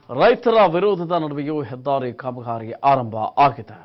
ರೈತರ ವಿರೋಧದ ನಡುವೆಯೂ ಹೆದ್ದಾರಿ ಕಾಮಗಾರಿ ಆರಂಭ ಆಗಿದೆ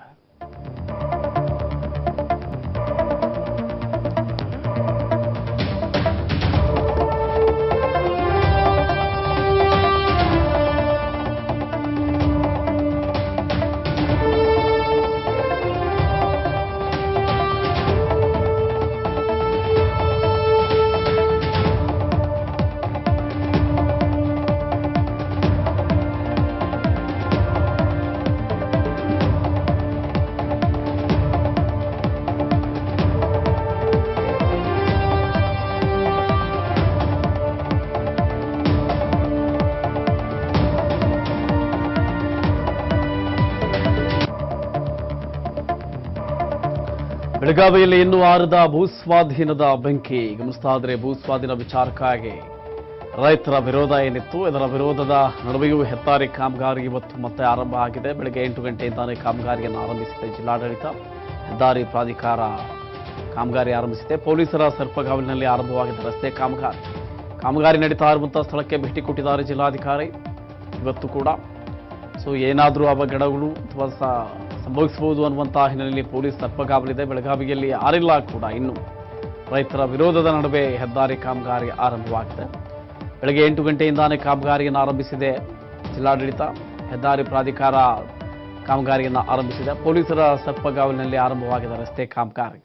ಬೆಳಗಾವಿಯಲ್ಲಿ ಇನ್ನೂ ಆರದ ಭೂಸ್ವಾಧೀನದ ಬೆಂಕಿ ಗಮನಿಸ್ತಾ ಇದ್ರೆ ಭೂಸ್ವಾಧೀನ ವಿಚಾರಕ್ಕಾಗಿ ರೈತರ ವಿರೋಧ ಏನಿತ್ತು ಇದರ ವಿರೋಧದ ನಡುವೆಯೂ ಹೆದ್ದಾರಿ ಕಾಮಗಾರಿ ಇವತ್ತು ಮತ್ತೆ ಆರಂಭ ಆಗಿದೆ ಬೆಳಗ್ಗೆ ಎಂಟು ಗಂಟೆಯಿಂದಾನೇ ಕಾಮಗಾರಿಯನ್ನು ಆರಂಭಿಸಿದೆ ಜಿಲ್ಲಾಡಳಿತ ಹೆದ್ದಾರಿ ಪ್ರಾಧಿಕಾರ ಕಾಮಗಾರಿ ಆರಂಭಿಸಿದೆ ಪೊಲೀಸರ ಸರ್ಪಗಾವಲಿನಲ್ಲಿ ಆರಂಭವಾಗಿದ್ದ ರಸ್ತೆ ಕಾಮಗಾರಿ ಕಾಮಗಾರಿ ನಡೀತಾ ಇರುವಂತಹ ಸ್ಥಳಕ್ಕೆ ಭೇಟಿ ಕೊಟ್ಟಿದ್ದಾರೆ ಜಿಲ್ಲಾಧಿಕಾರಿ ಇವತ್ತು ಕೂಡ ಸೊ ಏನಾದರೂ ಅವಘಡಗಳು ಅಥವಾ ಸ- ಸಂಭವಿಸಬಹುದು ಅನ್ನುವಂತಹ ಹಿನ್ನೆಲೆಯಲ್ಲಿ ಪೊಲೀಸ್ ಸರ್ಪಗಾವಲಿದೆ ಬೆಳಗಾವಿಯಲ್ಲಿ ಯಾರಿಲ್ಲ ಕೂಡ ಇನ್ನು ರೈತರ ವಿರೋಧದ ನಡುವೆ ಹೆದ್ದಾರಿ ಕಾಮಗಾರಿ ಆರಂಭವಾಗಿದೆ ಬೆಳಗ್ಗೆ ಎಂಟು ಗಂಟೆಯಿಂದಾನೇ ಕಾಮಗಾರಿಯನ್ನು ಆರಂಭಿಸಿದೆ ಜಿಲ್ಲಾಡಳಿತ ಹೆದ್ದಾರಿ ಪ್ರಾಧಿಕಾರ ಕಾಮಗಾರಿಯನ್ನು ಆರಂಭಿಸಿದೆ ಪೊಲೀಸರ ಸರ್ಪಗಾವಲಿನಲ್ಲಿ ಆರಂಭವಾಗಿದೆ ರಸ್ತೆ ಕಾಮಗಾರಿ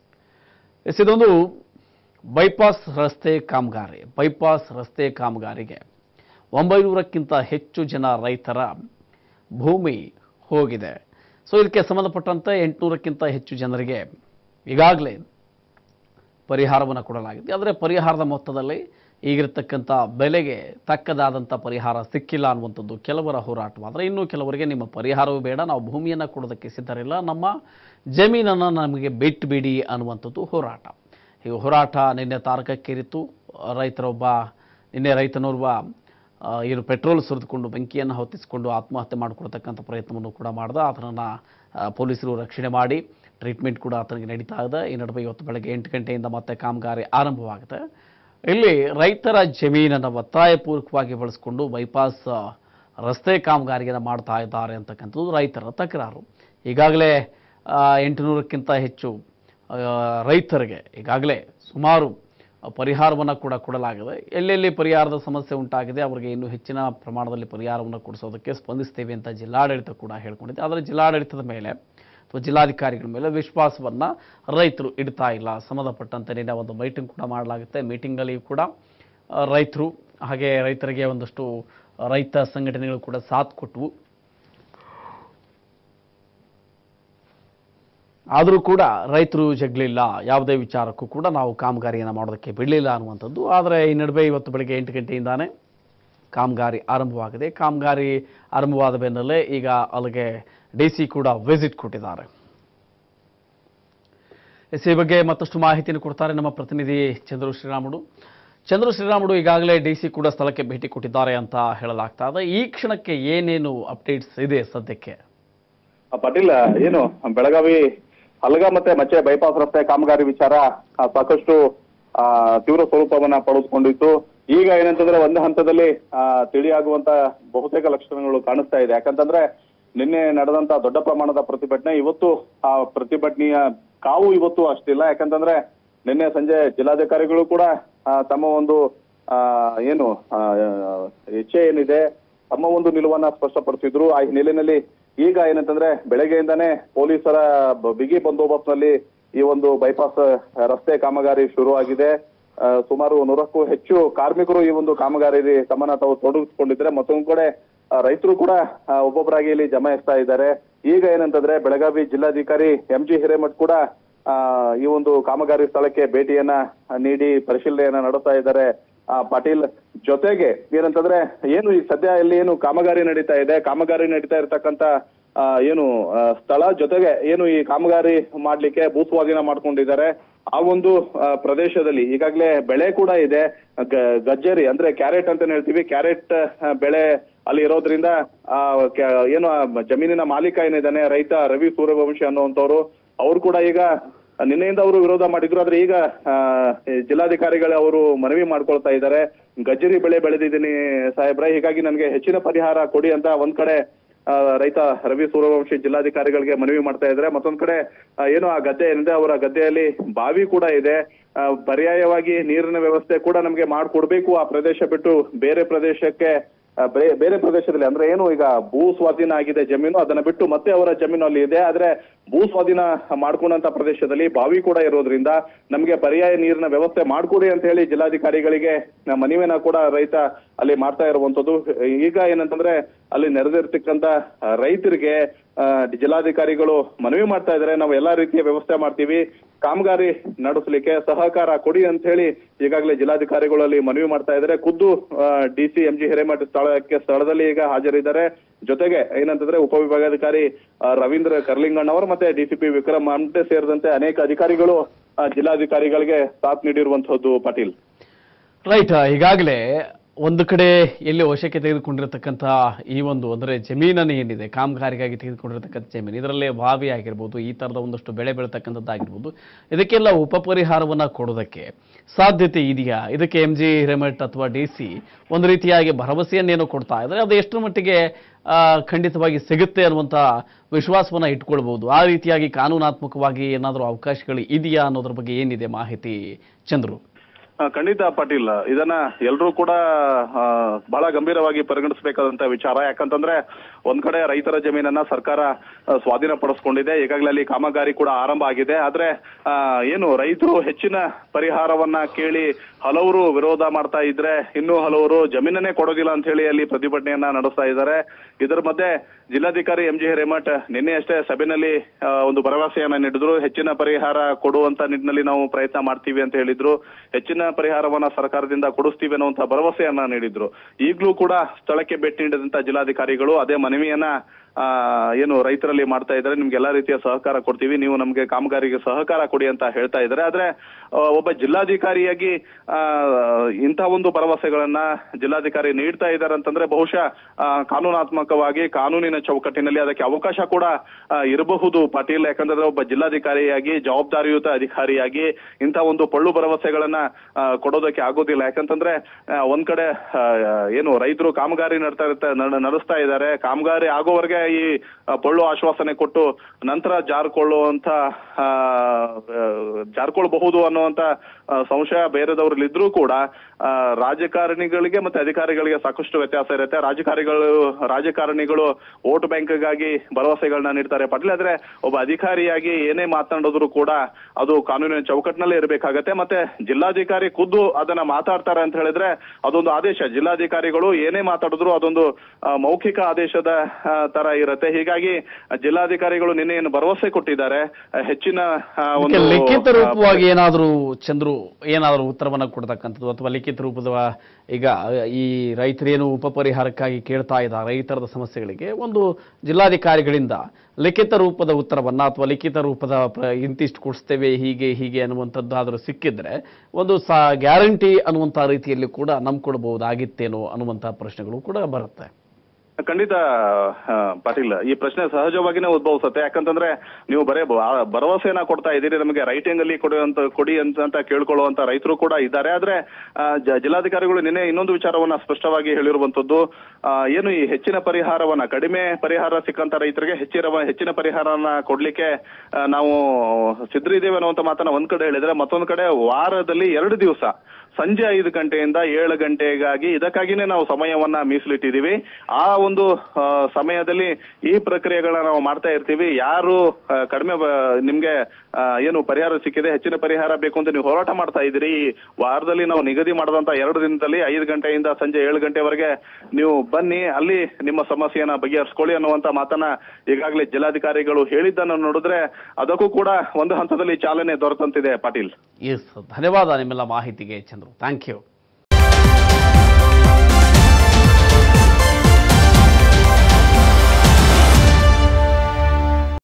ಎಸ್ ಇದೊಂದು ಬೈಪಾಸ್ ರಸ್ತೆ ಕಾಮಗಾರಿ ಬೈಪಾಸ್ ರಸ್ತೆ ಕಾಮಗಾರಿಗೆ ಒಂಬೈನೂರಕ್ಕಿಂತ ಹೆಚ್ಚು ಜನ ರೈತರ ಭೂಮಿ ಹೋಗಿದೆ ಸೊ ಇದಕ್ಕೆ ಸಂಬಂಧಪಟ್ಟಂತೆ ಎಂಟುನೂರಕ್ಕಿಂತ ಹೆಚ್ಚು ಜನರಿಗೆ ಈಗಾಗಲೇ ಪರಿಹಾರವನ್ನು ಕೊಡಲಾಗಿದೆ ಆದರೆ ಪರಿಹಾರದ ಮೊತ್ತದಲ್ಲಿ ಈಗಿರತಕ್ಕಂಥ ಬೆಲೆಗೆ ತಕ್ಕದಾದಂಥ ಪರಿಹಾರ ಸಿಕ್ಕಿಲ್ಲ ಅನ್ನುವಂಥದ್ದು ಕೆಲವರ ಹೋರಾಟವಾದರೆ ಇನ್ನು ಕೆಲವರಿಗೆ ನಿಮ್ಮ ಪರಿಹಾರವೂ ಬೇಡ ನಾವು ಭೂಮಿಯನ್ನು ಕೊಡೋದಕ್ಕೆ ಸಿದ್ಧರಿಲ್ಲ ನಮ್ಮ ಜಮೀನನ್ನು ನಮಗೆ ಬಿಟ್ಟುಬಿಡಿ ಅನ್ನುವಂಥದ್ದು ಹೋರಾಟ ಈ ಹೋರಾಟ ನಿನ್ನೆ ತಾರಕಕ್ಕೇರಿತ್ತು ರೈತರೊಬ್ಬ ನಿನ್ನೆ ರೈತನೋರ್ವ ಆ, ಏನು ಪೆಟ್ರೋಲ್ ಸುರಿದುಕೊಂಡು ಬೆಂಕಿಯನ್ನು ಹೊತ್ತಿಸಿಕೊಂಡು ಆತ್ಮಹತ್ಯೆ ಮಾಡಿಕೊಳ್ತಕ್ಕಂಥ ಪ್ರಯತ್ನವನ್ನು ಕೂಡ ಮಾಡಿದ ಆತನನ್ನು ಪೊಲೀಸರು ರಕ್ಷಣೆ ಮಾಡಿ ಟ್ರೀಟ್ಮೆಂಟ್ ಕೂಡ ಆತನಿಗೆ ನಡೀತಾ ಇದೆ ಈ ನಡುವೆ ಇವತ್ತು ಬೆಳಗ್ಗೆ ಎಂಟು ಗಂಟೆಯಿಂದ ಮತ್ತೆ ಕಾಮಗಾರಿ ಆರಂಭವಾಗಿದೆ ಇಲ್ಲಿ ರೈತರ ಜಮೀನನ್ನು ಒತ್ತಾಯಪೂರ್ವಕವಾಗಿ ಬಳಸಿಕೊಂಡು ಬೈಪಾಸ್ ಆ, ರಸ್ತೆ ಕಾಮಗಾರಿಯನ್ನು ಮಾಡ್ತಾ ಇದ್ದಾರೆ ಅಂತಕ್ಕಂಥದ್ದು ರೈತರ ತಕರಾರು ಈಗಾಗಲೇ ಎಂಟುನೂರಕ್ಕಿಂತ ಹೆಚ್ಚು ಆ, ರೈತರಿಗೆ ಈಗಾಗಲೇ ಸುಮಾರು ಪರಿಹಾರವನ್ನು ಕೂಡ ಕೊಡಲಾಗಿದೆ ಎಲ್ಲೆಲ್ಲಿ ಪರಿಹಾರದ ಸಮಸ್ಯೆ ಉಂಟಾಗಿದೆ ಅವರಿಗೆ ಇನ್ನೂ ಹೆಚ್ಚಿನ ಪ್ರಮಾಣದಲ್ಲಿ ಪರಿಹಾರವನ್ನು ಕೊಡಿಸೋದಕ್ಕೆ ಸ್ಪಂದಿಸ್ತೇವೆ ಅಂತ ಜಿಲ್ಲಾಡಳಿತ ಕೂಡ ಹೇಳ್ಕೊಂಡಿದೆ ಆದರೆ ಜಿಲ್ಲಾಡಳಿತದ ಮೇಲೆ ಅಥವಾ ಜಿಲ್ಲಾಧಿಕಾರಿಗಳ ಮೇಲೆ ವಿಶ್ವಾಸವನ್ನು ರೈತರು ಇಡ್ತಾ ಇಲ್ಲ ಸಂಬಂಧಪಟ್ಟಂತೆ ನಿನ್ನೆ ಒಂದು ಮೀಟಿಂಗ್ ಕೂಡ ಮಾಡಲಾಗುತ್ತೆ ಮೀಟಿಂಗಲ್ಲಿ ಕೂಡ ಆ, ರೈತರು ಹಾಗೆ ರೈತರಿಗೆ ಒಂದಷ್ಟು ರೈತ ಸಂಘಟನೆಗಳು ಕೂಡ ಸಾಥ್ ಕೊಟ್ಟವು ಆದರೂ ಕೂಡ ರೈತರು ಜಗ್ಲಿಲ್ಲ ಯಾವುದೇ ವಿಚಾರಕ್ಕೂ ಕೂಡ ನಾವು ಕಾಮಗಾರಿಯನ್ನು ಮಾಡೋದಕ್ಕೆ ಬಿಡಲಿಲ್ಲ ಅನ್ನುವಂಥದ್ದು ಆದರೆ ಈ ನಡುವೆ ಇವತ್ತು ಬೆಳಗ್ಗೆ ಎಂಟು ಗಂಟೆಯಿಂದಾನೇ ಕಾಮಗಾರಿ ಆರಂಭವಾಗಿದೆ ಕಾಮಗಾರಿ ಆರಂಭವಾದ ಬೆನ್ನಲ್ಲೇ ಈಗ ಅಲ್ಲಿಗೆ ಡಿ ಸಿ ಕೂಡ ವಿಸಿಟ್ ಕೊಟ್ಟಿದ್ದಾರೆ ಎಸ್ ಈ ಬಗ್ಗೆ ಮತ್ತಷ್ಟು ಮಾಹಿತಿಯನ್ನು ಕೊಡ್ತಾರೆ ನಮ್ಮ ಪ್ರತಿನಿಧಿ ಚಂದ್ರು ಶ್ರೀರಾಮುಡು ಚಂದ್ರು ಶ್ರೀರಾಮುಡು ಈಗಾಗಲೇ ಡಿ ಸಿ ಕೂಡ ಸ್ಥಳಕ್ಕೆ ಭೇಟಿ ಕೊಟ್ಟಿದ್ದಾರೆ ಅಂತ ಹೇಳಲಾಗ್ತಾ ಇದೆ ಈ ಕ್ಷಣಕ್ಕೆ ಏನೇನು ಅಪ್ಡೇಟ್ಸ್ ಇದೆ ಸದ್ಯಕ್ಕೆ ಆ, ಪಾಟೀಲ್ ಏನು ಬೆಳಗಾವಿ ಹಲಗ ಮತ್ತೆ ಮಚ್ಚೆ ಬೈಪಾಸ್ ರಸ್ತೆ ಕಾಮಗಾರಿ ವಿಚಾರ ಆ, ಸಾಕಷ್ಟು ಆ, ತೀವ್ರ ಸ್ವರೂಪವನ್ನ ಪಡೆದುಕೊಂಡಿತ್ತು ಈಗ ಏನಂತಂದ್ರೆ ಒಂದು ಹಂತದಲ್ಲಿ ಆ, ತಿಳಿಯಾಗುವಂತ ಬಹುತೇಕ ಲಕ್ಷಣಗಳು ಕಾಣಿಸ್ತಾ ಇದೆ ಯಾಕಂತಂದ್ರೆ ನಿನ್ನೆ ನಡೆದಂತ ದೊಡ್ಡ ಪ್ರಮಾಣದ ಪ್ರತಿಭಟನೆ ಇವತ್ತು ಆ ಪ್ರತಿಭಟನೆಯ ಕಾವು ಇವತ್ತು ಅಷ್ಟಿಲ್ಲ ಯಾಕಂತಂದ್ರೆ ನಿನ್ನೆ ಸಂಜೆ ಜಿಲ್ಲಾಧಿಕಾರಿಗಳು ಕೂಡ ಆ, ತಮ್ಮ ಒಂದು ಆ, ಏನು ಆ, ಇಚ್ಛೆ ಏನಿದೆ ತಮ್ಮ ಒಂದು ನಿಲುವನ್ನ ಸ್ಪಷ್ಟಪಡಿಸಿದ್ರು ಆ ಹಿನ್ನೆಲೆಯಲ್ಲಿ ಈಗ ಏನಂತಂದ್ರೆ ಬೆಳಗ್ಗೆಯಿಂದಾನೇ ಪೊಲೀಸರ ಬ- ಬಿಗಿ ಬಂದೋಬಸ್ತ್ನಲ್ಲಿ ಈ ಒಂದು ಬೈಪಾಸ್ ರಸ್ತೆ ಕಾಮಗಾರಿ ಶುರುವಾಗಿದೆ ಆ, ಸುಮಾರು ನೂರಕ್ಕೂ ಹೆಚ್ಚು ಕಾರ್ಮಿಕರು ಈ ಒಂದು ಕಾಮಗಾರಿಯಲ್ಲಿ ತಮ್ಮನ್ನ ತಾವು ತೊಡಗಿಸಿಕೊಂಡಿದ್ದಾರೆ ಮತ್ತೊಂದು ಕಡೆ ಆ, ರೈತರು ಕೂಡ ಆ, ಒಬ್ಬೊಬ್ಬರಾಗಿ ಇಲ್ಲಿ ಜಮಾಯಿಸ್ತಾ ಇದ್ದಾರೆ ಈಗ ಏನಂತಂದ್ರೆ ಬೆಳಗಾವಿ ಜಿಲ್ಲಾಧಿಕಾರಿ ಎಂ ಜಿ ಹಿರೇಮಠ್ ಕೂಡ ಆ, ಈ ಒಂದು ಕಾಮಗಾರಿ ಸ್ಥಳಕ್ಕೆ ಭೇಟಿಯನ್ನ ನೀಡಿ ಪರಿಶೀಲನೆಯನ್ನ ನಡೆಸ್ತಾ ಇದ್ದಾರೆ ಆ, ಪಾಟೀಲ್ ಜೊತೆಗೆ ಏನಂತಂದ್ರೆ ಏನು ಈ ಸದ್ಯ ಇಲ್ಲಿ ಏನು ಕಾಮಗಾರಿ ನಡೀತಾ ಇದೆ ಕಾಮಗಾರಿ ನಡೀತಾ ಇರ್ತಕ್ಕಂತ ಆ, ಏನು ಆ, ಸ್ಥಳ ಜೊತೆಗೆ ಏನು ಈ ಕಾಮಗಾರಿ ಮಾಡ್ಲಿಕ್ಕೆ ಭೂಸ್ವಾಧೀನ ಮಾಡ್ಕೊಂಡಿದ್ದಾರೆ ಆ ಒಂದು ಆ, ಪ್ರದೇಶದಲ್ಲಿ ಈಗಾಗಲೇ ಬೆಳೆ ಕೂಡ ಇದೆ ಗ- ಗಜ್ಜರಿ ಅಂದ್ರೆ ಕ್ಯಾರೆಟ್ ಅಂತ ಹೇಳ್ತೀವಿ ಕ್ಯಾರೆಟ್ ಆ, ಬೆಳೆ ಅಲ್ಲಿ ಇರೋದ್ರಿಂದ ಆ ಕ್ಯಾ- ಏನು ಆ ಜಮೀನಿನ ಮಾಲೀಕ ಏನಿದ್ದಾನೆ ರೈತ ರವಿ ಸೂರ್ಯವಂಶಿ ಅನ್ನುವಂಥವ್ರು ಅವ್ರು ಕೂಡ ಈಗ ನಿನ್ನೆಯಿಂದ ಅವರು ವಿರೋಧ ಮಾಡಿದ್ರು ಆದ್ರೆ ಈಗ ಆ, ಈ ಜಿಲ್ಲಾಧಿಕಾರಿಗಳು ಅವರು ಮನವಿ ಮಾಡ್ಕೊಳ್ತಾ ಇದ್ದಾರೆ ಗಜ್ಜರಿ ಬೆಳೆ ಬೆಳೆದಿದ್ದೀನಿ ಸಾಹೇಬ್ರೆ ಹೀಗಾಗಿ ನನಗೆ ಹೆಚ್ಚಿನ ಪರಿಹಾರ ಕೊಡಿ ಅಂತ ಒಂದ್ ಕಡೆ ಆ, ರೈತ ರವಿ ಸೂರ್ಯವಂಶಿ ಜಿಲ್ಲಾಧಿಕಾರಿಗಳಿಗೆ ಮನವಿ ಮಾಡ್ತಾ ಇದ್ದಾರೆ ಮತ್ತೊಂದ್ ಕಡೆ ಆ, ಏನು ಆ ಗದ್ದೆ ಏನಿದೆ ಅವರ ಗದ್ದೆಯಲ್ಲಿ ಬಾವಿ ಕೂಡ ಇದೆ ಆ, ಪರ್ಯಾಯವಾಗಿ ನೀರಿನ ವ್ಯವಸ್ಥೆ ಕೂಡ ನಮಗೆ ಮಾಡ್ಕೊಡ್ಬೇಕು ಆ ಪ್ರದೇಶ ಬಿಟ್ಟು ಬೇರೆ ಪ್ರದೇಶಕ್ಕೆ ಆ, ಬೇ- ಬೇರೆ ಪ್ರದೇಶದಲ್ಲಿ ಅಂದ್ರೆ ಏನು ಈಗ ಭೂ ಸ್ವಾಧೀನ ಆಗಿದೆ ಜಮೀನು ಅದನ್ನ ಬಿಟ್ಟು ಮತ್ತೆ ಅವರ ಜಮೀನು ಅಲ್ಲಿ ಇದೆ ಆದ್ರೆ ಭೂ ಸ್ವಾಧೀನ ಮಾಡ್ಕೊಂಡಂತ ಪ್ರದೇಶದಲ್ಲಿ ಬಾವಿ ಕೂಡ ಇರೋದ್ರಿಂದ ನಮಗೆ ಪರ್ಯಾಯ ನೀರಿನ ವ್ಯವಸ್ಥೆ ಮಾಡ್ಕೊಡಿ ಅಂತ ಹೇಳಿ ಜಿಲ್ಲಾಧಿಕಾರಿಗಳಿಗೆ ಆ, ಮನವಿಯನ್ನ ಕೂಡ ರೈತ ಅಲ್ಲಿ ಮಾಡ್ತಾ ಇರುವಂತದ್ದು ಈಗ ಏನಂತಂದ್ರೆ ಅಲ್ಲಿ ನೆರೆದಿರ್ತಕ್ಕಂತ ಆ, ರೈತರಿಗೆ ಆ, ಜಿಲ್ಲಾಧಿಕಾರಿಗಳು ಮನವಿ ಮಾಡ್ತಾ ಇದ್ದಾರೆ ನಾವು ಎಲ್ಲಾ ರೀತಿಯ ವ್ಯವಸ್ಥೆ ಮಾಡ್ತೀವಿ ಕಾಮಗಾರಿ ನಡೆಸಲಿಕ್ಕೆ ಸಹಕಾರ ಕೊಡಿ ಅಂತ ಹೇಳಿ ಈಗಾಗಲೇ ಜಿಲ್ಲಾಧಿಕಾರಿಗಳು ಅಲ್ಲಿ ಮನವಿ ಮಾಡ್ತಾ ಇದ್ದಾರೆ ಖುದ್ದು D C M G Hiremath ಸ್ಥಳಕ್ಕೆ ಸ್ಥಳದಲ್ಲಿ ಈಗ ಹಾಜರಿದ್ದಾರೆ ಜೊತೆಗೆ ಏನಂತಂದ್ರೆ ಉಪವಿಭಾಗಾಧಿಕಾರಿ ಆ, ರವೀಂದ್ರ ಕರ್ಲಿಂಗಣ್ಣವರು ಮತ್ತೆ ಡಿಸಿಪಿ ವಿಕ್ರಮ್ ಆಮ್ಟೆ ಸೇರಿದಂತೆ ಅನೇಕ ಅಧಿಕಾರಿಗಳು ಆ, ಜಿಲ್ಲಾಧಿಕಾರಿಗಳಿಗೆ ಸಾಥ್ ನೀಡಿರುವಂತಹದ್ದು ಪಾಟೀಲ್ ರೈಟ್ ಈಗಾಗಲೇ ಒಂದು ಕಡೆ ಎಲ್ಲಿ ವಶಕ್ಕೆ ತೆಗೆದುಕೊಂಡಿರತಕ್ಕಂಥ ಈ ಒಂದು ಅಂದರೆ ಜಮೀನನ್ನು ಏನಿದೆ ಕಾಮಗಾರಿಗಾಗಿ ತೆಗೆದುಕೊಂಡಿರತಕ್ಕಂಥ ಜಮೀನು ಇದರಲ್ಲೇ ಬಾವಿ ಆಗಿರ್ಬೋದು ಈ ಥರದ ಒಂದಷ್ಟು ಬೆಳೆ ಬೆಳತಕ್ಕಂಥದ್ದಾಗಿರ್ಬೋದು ಇದಕ್ಕೆಲ್ಲ ಉಪಪರಿಹಾರವನ್ನು ಕೊಡೋದಕ್ಕೆ ಸಾಧ್ಯತೆ ಇದೆಯಾ ಇದಕ್ಕೆ ಎಂ ಜಿ ಹಿರೇಮಠ್ ಅಥವಾ ಡಿ ಸಿ ಒಂದು ರೀತಿಯಾಗಿ ಭರವಸೆಯನ್ನೇನೋ ಕೊಡ್ತಾ ಇದ್ದಾರೆ ಅದು ಎಷ್ಟು ಮಟ್ಟಿಗೆ ಆ, ಖಂಡಿತವಾಗಿ ಸಿಗುತ್ತೆ ಅನ್ನುವಂಥ ವಿಶ್ವಾಸವನ್ನು ಇಟ್ಕೊಳ್ಬೋದು ಆ ರೀತಿಯಾಗಿ ಕಾನೂನಾತ್ಮಕವಾಗಿ ಏನಾದರೂ ಅವಕಾಶಗಳು ಇದೆಯಾ ಅನ್ನೋದ್ರ ಬಗ್ಗೆ ಏನಿದೆ ಮಾಹಿತಿ ಚಂದ್ರು ಆ, ಖಂಡಿತ ಪಾಟೀಲ್ ಇದನ್ನ ಎಲ್ಲರೂ ಕೂಡ ಆ, ಬಹಳ ಗಂಭೀರವಾಗಿ ಪರಿಗಣಿಸಬೇಕಾದಂತ ವಿಚಾರ ಯಾಕಂತಂದ್ರೆ ಒಂದ್ ಕಡೆ ರೈತರ ಜಮೀನನ್ನ ಸರ್ಕಾರ ಆ, ಸ್ವಾಧೀನ ಪಡಿಸ್ಕೊಂಡಿದೆ ಈಗಾಗಲೇ ಅಲ್ಲಿ ಕಾಮಗಾರಿ ಕೂಡ ಆರಂಭ ಆಗಿದೆ ಆದ್ರೆ ಆ, ಏನು ರೈತರು ಹೆಚ್ಚಿನ ಪರಿಹಾರವನ್ನ ಕೇಳಿ ಹಲವರು ವಿರೋಧ ಮಾಡ್ತಾ ಇದ್ರೆ ಇನ್ನೂ ಹಲವರು ಜಮೀನನ್ನೇ ಕೊಡೋದಿಲ್ಲ ಅಂತ ಹೇಳಿ ಅಲ್ಲಿ ಪ್ರತಿಭಟನೆಯನ್ನ ನಡೆಸ್ತಾ ಇದ್ದಾರೆ ಇದರ ಮಧ್ಯೆ ಜಿಲ್ಲಾಧಿಕಾರಿ ಎಂ ಜಿ ಹಿರೇಮಠ್ ನಿನ್ನೆ ಅಷ್ಟೇ ಸಭೆಯಲ್ಲಿ ಆ, ಒಂದು ಭರವಸೆಯನ್ನ ನೀಡಿದ್ರು ಹೆಚ್ಚಿನ ಪರಿಹಾರ ಕೊಡುವಂತ ನಿಟ್ಟಿನಲ್ಲಿ ನಾವು ಪ್ರಯತ್ನ ಮಾಡ್ತೀವಿ ಅಂತ ಹೇಳಿದ್ರು ಹೆಚ್ಚಿನ ಪರಿಹಾರವನ್ನ ಸರ್ಕಾರದಿಂದ ಕೊಡಿಸ್ತೀವಿ ಅನ್ನುವಂತ ಭರವಸೆಯನ್ನ ನೀಡಿದ್ರು ಈಗಲೂ ಕೂಡ ಸ್ಥಳಕ್ಕೆ ಭೇಟಿ ನೀಡಿದಂತ ಜಿಲ್ಲಾಧಿಕಾರಿಗಳು ಅದೇ ಮನವಿಯನ್ನ ಆ, ಏನು ರೈತರಲ್ಲಿ ಮಾಡ್ತಾ ಇದ್ದಾರೆ ನಿಮ್ಗೆ ಎಲ್ಲಾ ರೀತಿಯ ಸಹಕಾರ ಕೊಡ್ತೀವಿ ನೀವು ನಮ್ಗೆ ಕಾಮಗಾರಿಗೆ ಸಹಕಾರ ಕೊಡಿ ಅಂತ ಹೇಳ್ತಾ ಇದ್ದಾರೆ ಆದ್ರೆ ಆ, ಒಬ್ಬ ಜಿಲ್ಲಾಧಿಕಾರಿಯಾಗಿ ಆ, ಇಂಥ ಒಂದು ಭರವಸೆಗಳನ್ನ ಜಿಲ್ಲಾಧಿಕಾರಿ ನೀಡ್ತಾ ಇದ್ದಾರೆ ಅಂತಂದ್ರೆ ಬಹುಶಃ ಆ, ಕಾನೂನಾತ್ಮಕವಾಗಿ ಕಾನೂನಿನ ಚೌಕಟ್ಟಿನಲ್ಲಿ ಅದಕ್ಕೆ ಅವಕಾಶ ಕೂಡ ಆ, ಇರಬಹುದು ಪಾಟೀಲ್ ಯಾಕಂದ್ರೆ ಒಬ್ಬ ಜಿಲ್ಲಾಧಿಕಾರಿಯಾಗಿ ಜವಾಬ್ದಾರಿಯುತ ಅಧಿಕಾರಿಯಾಗಿ ಇಂಥ ಒಂದು ಪಳ್ಳು ಭರವಸೆಗಳನ್ನ ಆ, ಕೊಡೋದಕ್ಕೆ ಆಗೋದಿಲ್ಲ ಯಾಕಂತಂದ್ರೆ ಆ, ಒಂದ್ ಕಡೆ ಆ, ಏನು ರೈತರು ಕಾಮಗಾರಿ ನಡ್ತಾ ಇರ್ತಾ ನಡ್- ನಡೆಸ್ತಾ ಇದ್ದಾರೆ ಕಾಮಗಾರಿ ಆಗೋವರೆಗೆ ಈ ಆ, ಪೊಳ್ಳು ಆಶ್ವಾಸನೆ ಕೊಟ್ಟು ನಂತರ ಜಾರ್ಕೊಳ್ಳುವಂತ ಆ, ಆ, ಜಾರ್ಕೊಳ್ಬಹುದು ಅನ್ನುವಂತ ಆ, ಸಂಶಯ ಬೇರೆದವ್ರಲ್ಲಿದ್ರೂ ಕೂಡ ಆ, ರಾಜಕಾರಣಿಗಳಿಗೆ ಮತ್ತೆ ಅಧಿಕಾರಿಗಳಿಗೆ ಸಾಕಷ್ಟು ವ್ಯತ್ಯಾಸ ಇರುತ್ತೆ ರಾಜಕಾರಿಗಳು ರಾಜಕಾರಣಿಗಳು ವೋಟ್ ಬ್ಯಾಂಕ್ಗಾಗಿ ಭರವಸೆಗಳನ್ನ ನೀಡ್ತಾರೆ ಪಾಟೀಲ್ ಆದ್ರೆ ಒಬ್ಬ ಅಧಿಕಾರಿಯಾಗಿ ಏನೇ ಮಾತನಾಡಿದ್ರು ಕೂಡ ಅದು ಕಾನೂನಿನ ಚೌಕಟ್ಟಿನಲ್ಲೇ ಇರಬೇಕಾಗತ್ತೆ ಮತ್ತೆ ಜಿಲ್ಲಾಧಿಕಾರಿ ಖುದ್ದು ಅದನ್ನ ಮಾತಾಡ್ತಾರೆ ಅಂತ ಹೇಳಿದ್ರೆ ಅದೊಂದು ಆದೇಶ ಜಿಲ್ಲಾಧಿಕಾರಿಗಳು ಏನೇ ಮಾತಾಡಿದ್ರು ಅದೊಂದು ಆ, ಮೌಖಿಕ ಆದೇಶದ ಆ, ತರ ಇರುತ್ತೆ ಹೀಗಾಗಿ ಜಿಲ್ಲಾಧಿಕಾರಿಗಳು ನಿನ್ನೆ ಏನು ಭರವಸೆ ಕೊಟ್ಟಿದ್ದಾರೆ ಆ, ಹೆಚ್ಚಿನ ಆ, ಇದಕ್ಕೆ ಒಂದು ಲಿಖಿತ ಆ, ರೂಪವಾಗಿ ಏನಾದರೂ ಚಂದ್ರು ಏನಾದರೂ ಉತ್ತರವನ್ನ ಕೊಡ್ತಕ್ಕಂಥದ್ದು ಅಥವಾ ಲಿಖಿತ ರೂಪದ ಈಗ ಈ ರೈತರೇನು ಉಪಪರಿಹಾರಕ್ಕಾಗಿ ಕೇಳ್ತಾ ಇದ್ದಾರೆ ರೈತರದ ಸಮಸ್ಯೆಗಳಿಗೆ ಒಂದು ಜಿಲ್ಲಾಧಿಕಾರಿಗಳಿಂದ ಲಿಖಿತ ರೂಪದ ಉತ್ತರವನ್ನ ಅಥವಾ ಲಿಖಿತ ರೂಪದ ಪ್ರ- ಇಂತಿಷ್ಟು ಕೊಡಿಸ್ತೇವೆ ಹೀಗೆ ಹೀಗೆ ಅನ್ನುವಂಥದ್ದಾದರೂ ಸಿಕ್ಕಿದ್ರೆ ಒಂದು ಸಾ ಗ್ಯಾರಂಟಿ ಅನ್ನುವಂಥ ರೀತಿಯಲ್ಲಿ ಕೂಡ ನಂಬ್ಕೊಳ್ಬಹುದಾಗಿತ್ತೇನೋ ಅನ್ನುವಂಥ ಪ್ರಶ್ನೆಗಳು ಕೂಡ ಬರುತ್ತೆ ಖಂಡಿತ ಆ, ಪಾಟೀಲ್ ಈ ಪ್ರಶ್ನೆ ಸಹಜವಾಗಿನೇ ಉದ್ಭವಿಸುತ್ತೆ ಯಾಕಂತಂದ್ರೆ ನೀವು ಬರೇ ಬ- ಭರವಸೆನ ಕೊಡ್ತಾ ಇದ್ದೀರಿ ನಮಗೆ ರೈಟಿಂಗ್ ಅಲ್ಲಿ ಕೊಡುವಂತ ಕೊಡಿ ಅಂತ ಅಂತ ಕೇಳ್ಕೊಳ್ಳುವಂತ ರೈತರು ಕೂಡ ಇದ್ದಾರೆ ಆದ್ರೆ ಆ, ಜ- ಜಿಲ್ಲಾಧಿಕಾರಿಗಳು ನಿನ್ನೆ ಇನ್ನೊಂದು ವಿಚಾರವನ್ನ ಸ್ಪಷ್ಟವಾಗಿ ಹೇಳಿರುವಂತದ್ದು ಆ, ಏನು ಈ ಹೆಚ್ಚಿನ ಪರಿಹಾರವನ್ನ ಕಡಿಮೆ ಪರಿಹಾರ ಸಿಕ್ಕಂತ ರೈತರಿಗೆ ಹೆಚ್ಚಿನ ಹೆಚ್ಚಿನ ಪರಿಹಾರನ ಕೊಡ್ಲಿಕ್ಕೆ ಆ, ನಾವು ಸಿದ್ಧರಿದ್ದೇವೆ ಅನ್ನುವಂತ ಮಾತನ್ನ ಒಂದ್ ಕಡೆ ಹೇಳಿದ್ರೆ ಮತ್ತೊಂದ್ ಕಡೆ ವಾರದಲ್ಲಿ ಎರಡು ದಿವಸ ಸಂಜೆ ಐದು ಗಂಟೆಯಿಂದ ಏಳು ಗಂಟೆಗಾಗಿ ಇದಕ್ಕಾಗಿನೇ ನಾವು ಸಮಯವನ್ನ ಮೀಸಲಿಟ್ಟಿದ್ದೀವಿ ಆ ಒಂದು ಆ, ಸಮಯದಲ್ಲಿ ಈ ಪ್ರಕ್ರಿಯೆಗಳನ್ನ ನಾವು ಮಾಡ್ತಾ ಇರ್ತೀವಿ ಯಾರು ಆ, ಕಡಿಮೆ ಬ- ನಿಮ್ಗೆ ಆ, ಏನು ಪರಿಹಾರ ಸಿಕ್ಕಿದೆ ಹೆಚ್ಚಿನ ಪರಿಹಾರ ಬೇಕು ಅಂತ ನೀವು ಹೋರಾಟ ಮಾಡ್ತಾ ಇದ್ದೀರಿ ಈ ವಾರದಲ್ಲಿ ನಾವು ನಿಗದಿ ಮಾಡದಂತ ಎರಡು ದಿನದಲ್ಲಿ ಐದು ಗಂಟೆಯಿಂದ ಸಂಜೆ ಏಳು ಗಂಟೆವರೆಗೆ ನೀವು ಬನ್ನಿ ಅಲ್ಲಿ ನಿಮ್ಮ ಸಮಸ್ಯೆಯನ್ನ ಬಗೆಹರಿಸ್ಕೊಳ್ಳಿ ಅನ್ನುವಂತ ಮಾತನ್ನ ಈಗಾಗಲೇ ಜಿಲ್ಲಾಧಿಕಾರಿಗಳು ಹೇಳಿದ್ದನ್ನು ನೋಡಿದ್ರೆ ಅದಕ್ಕೂ ಕೂಡ ಒಂದು ಹಂತದಲ್ಲಿ ಚಾಲನೆ ದೊರೆತಂತಿದೆ ಪಾಟೀಲ್ ಎಸ್ ಧನ್ಯವಾದ ನಿಮ್ಮೆಲ್ಲ ಮಾಹಿತಿಗೆ ಚಂದ್ರು ಥ್ಯಾಂಕ್ ಯು